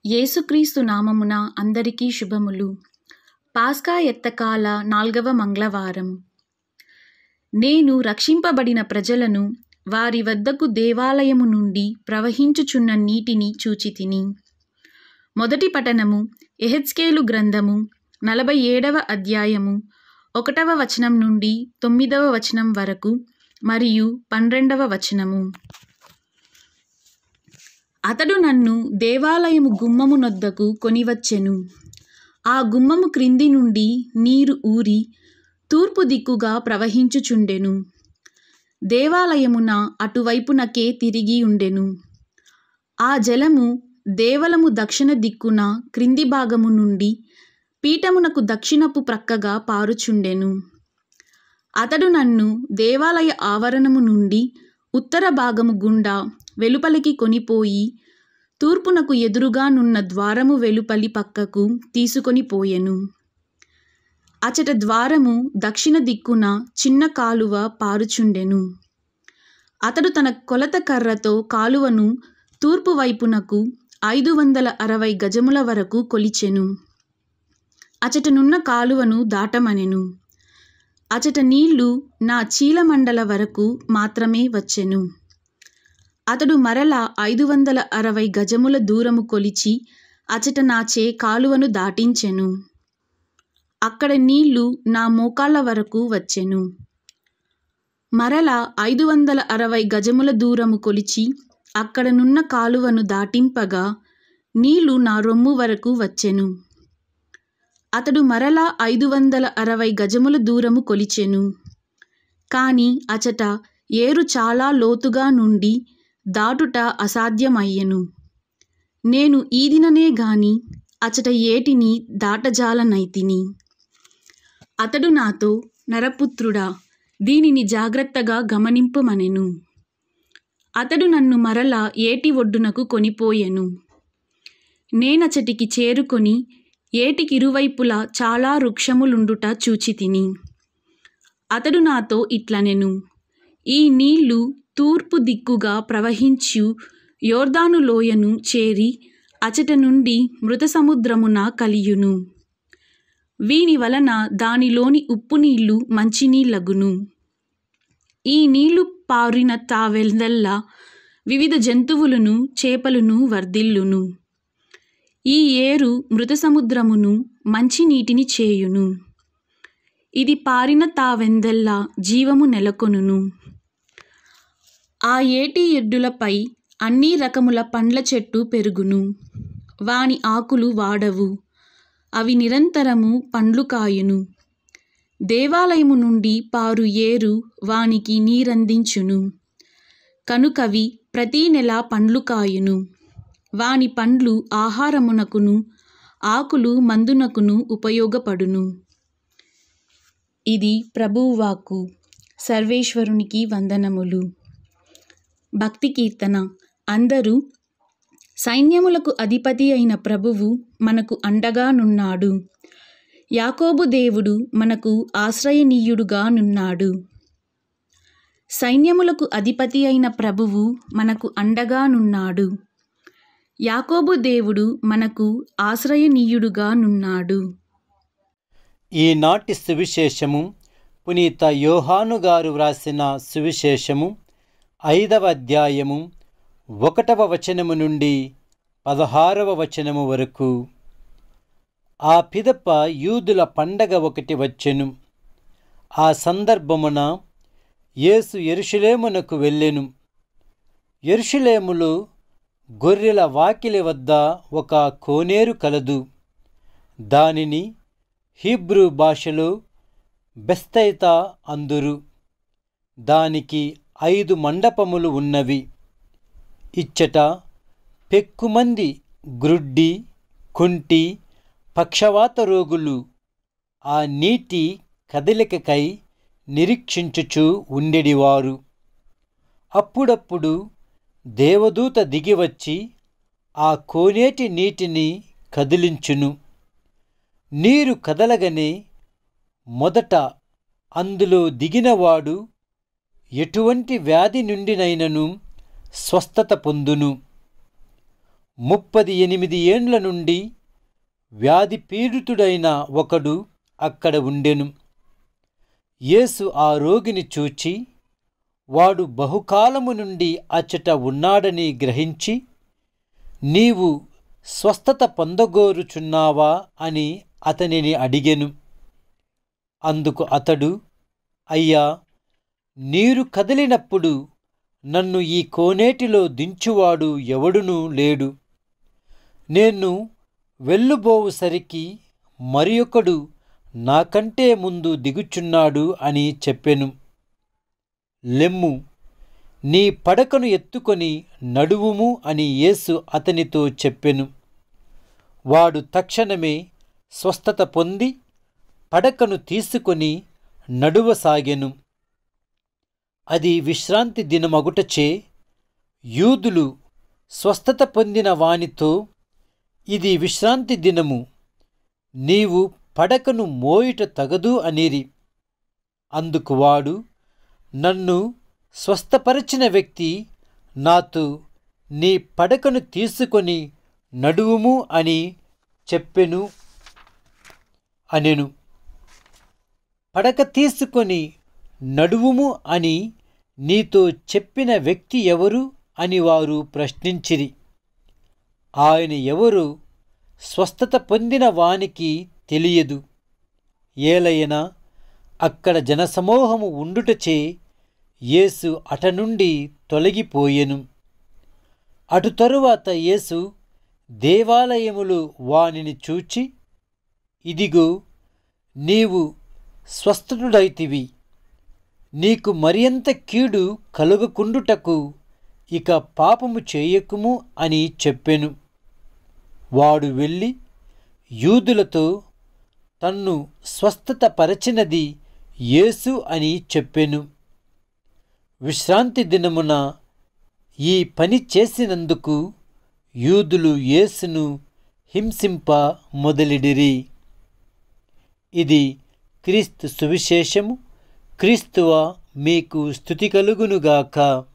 యేసుక్రీస్తు నామమున అందరికీ శుభములు పాస్కా ఎత్తకాల నాల్గవ మంగళవారం నేను రక్షింపబడిన ప్రజలను వారి వద్దకు దేవాలయము నుండి ప్రవహించుచున్న నీటిని చూచితిని మొదటి పఠనము ఎహెచ్కేలు గ్రంథము నలభై ఏడవ అధ్యాయము ఒకటవ వచనం నుండి తొమ్మిదవ వచనం వరకు మరియు పన్నెండవ వచనము అతడు నన్ను దేవాలయము గుమ్మము నొద్దకు కొనివచ్చెను ఆ గుమ్మము క్రింది నుండి నీరు ఊరి తూర్పు దిక్కుగా ప్రవహించుచుండెను దేవాలయమున అటువైపునకే తిరిగి ఉండెను ఆ జలము దేవలము దక్షిణ దిక్కున క్రింది భాగము నుండి పీఠమునకు దక్షిణపు ప్రక్కగా పారుచుండెను అతడు నన్ను దేవాలయ ఆవరణము నుండి ఉత్తర భాగము గుండా వెలుపలికి కొనిపోయి తూర్పునకు ఎదురుగానున్న ద్వారము వెలుపలి పక్కకు తీసుకొని పోయెను అచట ద్వారము దక్షిణ దిక్కున చిన్న కాలువ పారుచుండెను అతడు తన కొలత కర్రతో కాలువను తూర్పు వైపునకు ఐదు వందల అరవై గజముల వరకు కొలిచెను అచటనున్న కాలువను దాటమనెను అచట నీళ్లు నా చీలమండల వరకు మాత్రమే వచ్చెను అతడు మరల ఐదు వందల అరవై గజముల దూరము కొలిచి అచట నాచే కాలువను దాటించెను అక్కడ నీళ్లు నా మోకాళ్ళ వరకు వచ్చెను మరల ఐదు వందల అరవై గజముల దూరము కొలిచి అక్కడనున్న కాలువను దాటింపగా నీళ్లు నా రొమ్ము వరకు వచ్చెను అతడు మరలా ఐదు వందల అరవై గజముల దూరము కొలిచెను కాని అచట ఏరు చాలా లోతుగా నుండి దాటుట అసాధ్యమయ్యెను నేను ఈదిననే గాని అచట ఏటిని దాటజాలనైతిని అతడు నాతో నరపుత్రుడా దీనిని జాగ్రత్తగా గమనింపుమనెను అతడు నన్ను మరల ఏటి ఒడ్డునకు కొనిపోయెను నేనచటికి చేరుకొని ఏటికిరువైపులా చాలా వృక్షములుండుట చూచితిని అతడు నాతో ఇట్లనెను ఈ నీళ్లు తూర్పు దిక్కుగా ప్రవహించు యోర్దాను లోయను చేరి అచట నుండి మృత సముద్రమున కలియును వీని వలన దానిలోని ఉప్పు నీళ్లు మంచినీళ్ళగును ఈ నీళ్లు పారిన తావెల్దల్లా వివిధ జంతువులను చేపలను వర్ధిల్లును ఈ ఏరు మృత సముద్రమును మంచి నీటిని చేయును ఇది పారిన తావెందెల్లా జీవము నెలకొనును ఆ ఏటి ఎడ్డులపై అన్ని రకముల పండ్ల చెట్టు పెరుగును వాని ఆకులు వాడవు అవి నిరంతరము పండ్లు కాయును దేవాలయము నుండి పారు ఏరు వానికి నీరందించును కనుకవి ప్రతీ నెల పండ్లు కాయును వాని పండ్లు ఆహారమునకును ఆకులు మందునకును ఉపయోగపడును ఇది ప్రభువాకు సర్వేశ్వరునికి వందనములు భక్తి కీర్తన అందరూ సైన్యములకు అధిపతి అయిన ప్రభువు మనకు అండగా నున్నాడు యాకోబు దేవుడు మనకు ఆశ్రయనీయుడుగా నున్నాడు సైన్యములకు అధిపతి అయిన ప్రభువు మనకు అండగా నున్నాడు యాకోబు దేవుడు మనకు ఆశ్రయనీయుడుగా నున్నాడు ఈనాటి సువిశేషము పునీత యోహాను గారు వ్రాసిన సువిశేషము ఐదవ అధ్యాయము ఒకటవ వచనము నుండి పదహారవ వచనము వరకు ఆ పిదప యూదుల పండగ ఒకటి వచ్చెను ఆ సందర్భమున యేసు ఎరుషులేమునకు వెళ్ళెను ఎరుషులేములో గొర్రెల వాకిలి వద్ద ఒక కోనేరు కలదు దానిని హీబ్రూ భాషలో బెస్తైతా అందురు దానికి ఐదు మండపములు ఉన్నవి ఇచ్చట పెక్కుమంది గ్రుడ్డి కుంటి పక్షవాత రోగులు ఆ నీటి కదలికకై నిరీక్షించుచు ఉండెడివారు అప్పుడప్పుడు దేవదూత దిగివచ్చి ఆ కోనేటి నీటిని కదిలించును నీరు కదలగనే మొదట అందులో దిగినవాడు ఎటువంటి వ్యాధి నుండినైనను స్వస్థత పొందును ముప్పది ఎనిమిది ఏండ్ల నుండి వ్యాధి పీడితుడైన ఒకడు అక్కడ ఉండెను యేసు ఆ రోగిని చూచి వాడు బహుకాలము నుండి అచ్చట ఉన్నాడని గ్రహించి నీవు స్వస్థత పొందగోరుచున్నావా అని అతనిని అడిగెను అందుకు అతడు అయ్యా నీరు కదిలినప్పుడు నన్ను ఈ కోనేటిలో దించువాడు ఎవడునూ లేడు నేను వెళ్ళుబోవుసరికి మరి ఒకడు నాకంటే ముందు దిగుచున్నాడు అని చెప్పెను లెమ్ము నీ పడకను ఎత్తుకొని నడువుము అని యేసు అతనితో చెప్పెను వాడు తక్షణమే స్వస్థత పొంది పడకను తీసుకొని నడువసాగెను అది విశ్రాంతి దినమగుటచే యూదులు స్వస్థత పొందిన వానితో ఇది విశ్రాంతి దినము నీవు పడకను మోయుట తగదు అనిరి అందుకు వాడు నన్ను స్వస్థపరిచిన వ్యక్తి నాతో నీ పడకను తీసుకొని నడువుము అని చెప్పెను అనెను పడక తీసుకొని నడువుము అని నీతో చెప్పిన వ్యక్తి ఎవరు అని వారు ప్రశ్నించిరి ఆయన ఎవరు స్వస్థత పొందిన వానికి తెలియదు ఏలయన అక్కడ జనసమూహము ఉండుటచే యేసు అట నుండి తొలగిపోయెను అటు తరువాత యేసు దేవాలయములు వానిని చూచి ఇదిగో నీవు స్వస్థుడైతివి నీకు మరియంత కీడు కలుగకుండుటకు ఇక పాపము చేయకుము అని చెప్పెను వాడు వెళ్ళి యూదులతో తన్ను స్వస్థత పరచినది యేసు అని చెప్పెను విశ్రాంతి దినమున ఈ పని చేసినందుకు యూదులు యేసును హింసింప మొదలిడిరి ఇది క్రీస్తు సువిశేషము క్రీస్తువ మీకు స్థుతి కలుగునుగాక